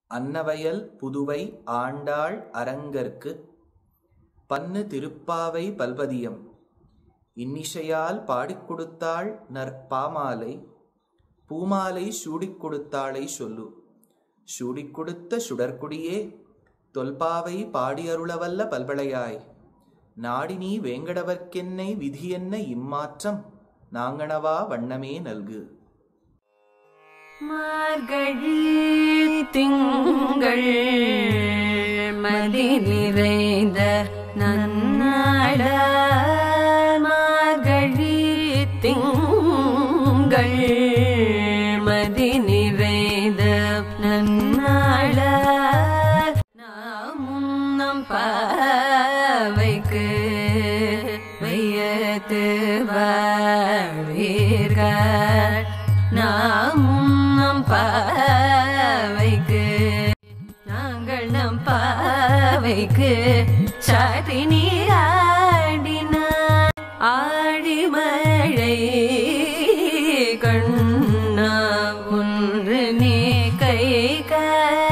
அன்னவயல் புதுவை ஆண்டாள் அரங்கற்கு பன்னு திருப்பாவை பல்பதியம் இன்னிசையால் பாடிக் கொடுத்தாள் நற்பாமாலை பூமாலை சூடிக் கொடுத்தாளை சொல்லு சூடிக் கொடுத்த சுடர்க்குடியே தொல்பாவை பாடியருளவல்ல பல்வளையாய் நாடினி வேங்கடவர்க்கென்னை விதியென்ன இம்மாற்றம் நாங்கணவா வண்ணமே நல்கு மார்கழி திங்கள் மதி நிறைந்த நன்னாட மார்கழி திங்கள் மதி நிறைந்த நன்னாட நாமும் நம் பாவைக்கு வையத்து வாழ்வீர்கள் நாமும் நம் பாவைக்கு நாங்கள் நம் பாவைக்கு சாதி நீராடினார் ஆடி மழை கண்ணா ஒன்று நீ கை கா